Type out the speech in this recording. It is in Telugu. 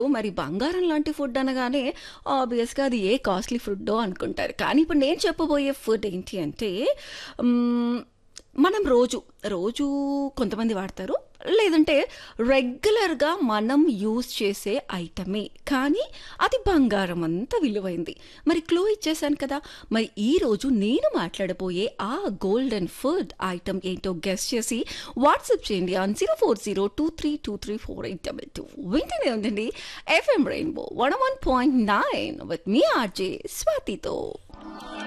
మరి బంగారం లాంటి ఫుడ్ అనగానే ఆబ్వియస్‌గా అది ఏ కాస్ట్‌లీ ఫుడ్డో అనుకుంటారు. కానీ ఇప్పుడు నేను చెప్పబోయే ఫుడ్ ఏంటి అంటే హ్మ్, మనం రోజు, రోజు కొంతమంది వాడతారు. లేదంటే రెగ్యులర్‌గా మనం యూజ్ చేసే ఐటమే. కానీ అది బంగారం అంత విలువైంది. మరి క్లూ ఇచ్చేసాను కదా! మరి ఈరోజు నేను మాట్లాడబోయే ఆ గోల్డెన్ ఫుడ్ ఐటెమ్ ఏంటో గెస్ చేసి వాట్సాప్ చేయండి ఆన్ 04023234822 వింటూనే ఉండండి ఎఫ్ఎం రెయిన్బో 101.9 విత్ మీ ఆర్‌జే స్వాతితో.